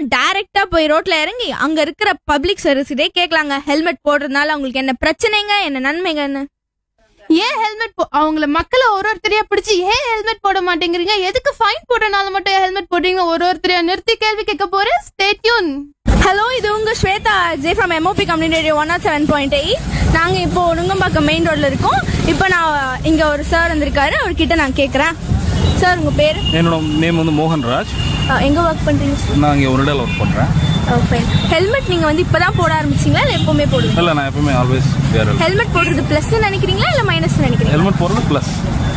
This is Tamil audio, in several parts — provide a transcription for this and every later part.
டைரக்டா போய் ரோட்ல இறங்கி அங்க இருக்கிற பப்ளிக் சர்வீஸ்டே கேட்கலாங்க ஹெல்மெட் போடுறதுனால அவங்களுக்கு என்ன பிரச்சனைங்க என்ன நன்மைங்கன்னு ஏன் ஹெல்மெட் அவங்கள மக்களை ஒரு ஒருத்தரையா பிடிச்சி ஏன் ஹெல்மெட் போட மாட்டேங்கிறீங்க எதுக்கு ஃபைன் போட்டனால மட்டும் ஹெல்மெட் போடுறீங்க ஒரு ஒருத்தரையா நிறுத்தி கேள்வி கேட்க போறேன் ஸ்டே டியூன் ஹலோ இது உங்க Shwetha J from MOP community one nought seven point eight நாங்க இப்போ நுங்கம்பாக்கம் மெயின் ரோட்ல இருக்கோம் இப்போ நான் இங்க ஒரு சார் வந்திருக்காரு அவர்கிட்ட நான் கேக்குறேன் சார் உங்க பேரு என்னோட நேம் வந்து மோகன்ராஜ் அஹ், எங்க ஒர்க் பண்றீங்க சார் நான் இங்கே ஒரு ஒர்க் பண்ணுறேன் ஹெல்மெட் நீங்க வந்து இப்பதான் போட ஆரம்பிச்சீங்களா இல்ல எப்பவுமே போடுவீங்க இல்லை நான் எப்பவுமே ஆல்வேஸ் வேர் ஹெல்மெட் போடுறது பிளஸ் நினைக்கிறீங்களா இல்ல மைனஸ் நினைக்கிறீங்களா ஹெல்மெட் போடுறது ப்ளஸ்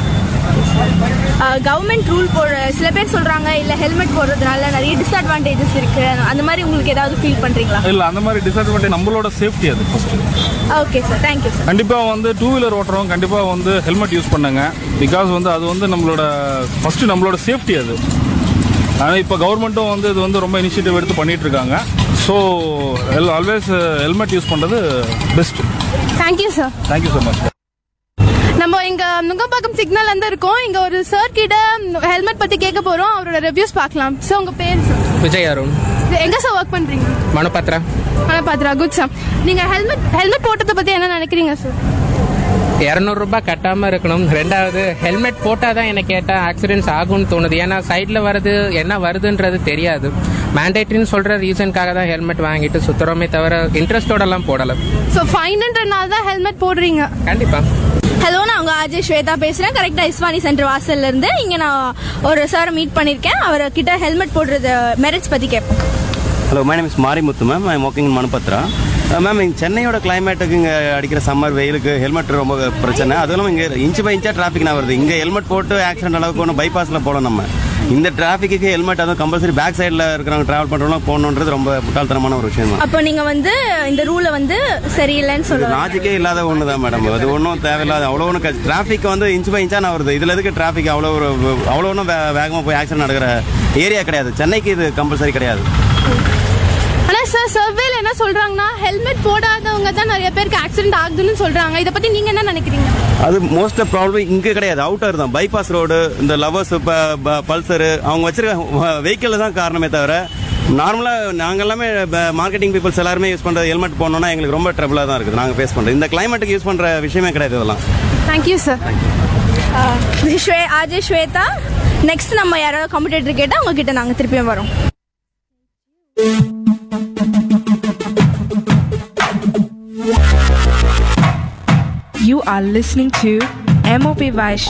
கவர்மெண்ட் ரூல் போட சில பேர் சொல்றாங்க இல்ல ஹெல்மெட் போடுறதுனால நிறைய டிஸ்அட்வான்டேஜஸ் இருக்கு அந்த மாதிரி உங்களுக்கு ஏதாவது ஃபீல் பண்றீங்களா இல்லை அந்த மாதிரி டிஸ்அட்வான்டேஜ் நம்மளோட சேஃப்டி அது first okay sir thank you sir கண்டிப்பாக வந்து டூ வீலர் ஓட்டுறவங்க கண்டிப்பாக வந்து ஹெல்மெட் யூஸ் பண்ணுங்க பிகாஸ் வந்து அது வந்து நம்மளோட ஃபஸ்ட்டு நம்மளோட சேஃப்டி அது ஆனால் இப்போ கவர்மெண்ட்டும் வந்து இது வந்து ரொம்ப இனிஷியேட்டிவ் எடுத்து பண்ணிட்டு இருக்காங்க ஸோ ஆல்வேஸ் ஹெல்மெட் யூஸ் பண்ணுறது best thank you sir thank you so much நம்ம இங்க நுங்கம்பாக்கம் சிக்னல் வந்து இருக்கோம் இங்க ஒரு சார் கிட்ட ஹெல்மெட் பத்தி கேட்க போறோம் அவரோட ரிவ்யூஸ் பார்க்கலாம் சார் உங்க பேர் sir? விஜய் அருண் இது எங்க சார் ஒர்க் பண்றீங்க மனப்பத்திரா ஆனா பாத்ரா குட் சார் நீங்க ஹெல்மெட் ஹெல்மெட் போட்டதை பத்தி என்ன நினைக்கிறீங்க சார் இரநூறுபா கட்டாம இருக்கணும் ரெண்டாவது ஹெல்மெட் போட்டாதான் எனக்கு கேட்டா ஆக்சிடென்ட்ஸ் ஆகும்னு தோணுது ஏன்னா சைட்ல வருது என்ன வருதுன்றது தெரியாது மேண்டேட்ரின்னு சொல்ற ரீசனுக்காக தான் ஹெல்மெட் வாங்கிட்டு சுத்துறோமே தவிர இன்ட்ரெஸ்டோட எல்லாம் போடல ஸோ ஃபைன்ன்றனால தான் ஹெல்மெட் போடுறீங்க கண்டிப்பா ஹலோ நான் உங்க அஜய் ஸ்வேதா பேசுறேன் கரெக்டா இஸ்வானி சென்டர் வாசல்ல இருந்து இங்க நான் ஒரு சார் மீட் பண்ணிருக்கேன் அவர் கிட்ட ஹெல்மெட் போடுறது மெரிட்ஸ் பத்தி கேட்போம் hello my name is Marimuthu ma'am I working மனுபத்ரா மேம் இங்கே சென்னையோட கிளைமேட்டுக்கு இங்கே அடிக்கிற சம்மர் வெயிலுக்கு ஹெல்மெட் ரொம்ப பிரச்சனை அதுவும் இல்லாமல் இங்கே இன்ச்சு பை இன்ச்சாக டிராஃபிக் நான் வருது இங்கே ஹெல்மெட் போட்டு ஆக்சிடென்ட் அளவுக்கு ஒன்று பைபாஸில் போகலாம் நம்ம இந்த டிராஃபிக்கு ஹெல்மெட் அதுவும் கம்பல்சரி பேக் சைடில் இருக்கிறவங்க ட்ராவல் பண்ணுறவங்க போகணுன்றது ரொம்ப முட்டாள்தனமான ஒரு விஷயம் தான் அப்போ நீங்க வந்து இந்த ரூலை வந்து சரியில்லைன்னு சொல்லுவாங்க லாஜிக்கே இல்லாத ஒன்று தான் மேடம் அது ஒன்றும் தேவையில்லாத அவ்வளோ ஒன்று டிராஃபிக் வந்து இன்ச்சு பை இன்ச்சாக நான் வருது இதில் எதுக்கு டிராஃபிக் அவ்வளோ ஒரு அவ்வளோ ஒன்றும் வேகமாக போய் ஆக்சிடென்ட் நடக்கிற ஏரியா கிடையாது சென்னைக்கு இது கம்பல்சரி கிடையாது ஆனா சார் சர்வேல என்ன சொல்றாங்கன்னா ஹெல்மெட் போடாதவங்க தான் நிறைய பேருக்கு ஆக்சிடென்ட் ஆகுதுன்னு சொல்றாங்க இதை பத்தி நீங்க என்ன நினைக்கிறீங்க அது மோஸ்ட் ஆஃப் ப்ராப்ளம் இங்கே கிடையாது அவுட்டர் தான் பைபாஸ் ரோடு இந்த லவர்ஸ் பல்சரு அவங்க வச்சிருக்க வெஹிக்கிள் தான் காரணமே தவிர நார்மலாக நாங்கள் எல்லாமே மார்க்கெட்டிங் பீப்புள்ஸ் எல்லாருமே யூஸ் பண்ணுறது ஹெல்மெட் போனோம்னா எங்களுக்கு ரொம்ப ட்ரபிளாக தான் இருக்குது நாங்கள் ஃபேஸ் பண்ணுறது இந்த கிளைமேட்டுக்கு யூஸ் பண்ணுற விஷயமே கிடையாது இதெல்லாம் தேங்க்யூ சார் ஸ்வே அஜய் ஸ்வேதா நெக்ஸ்ட் நம்ம யாராவது கம்ப்யூட்டர் கேட்டா உங்ககிட்ட நாங்க திருப்பியும் வரோம் You are listening to MOP Vice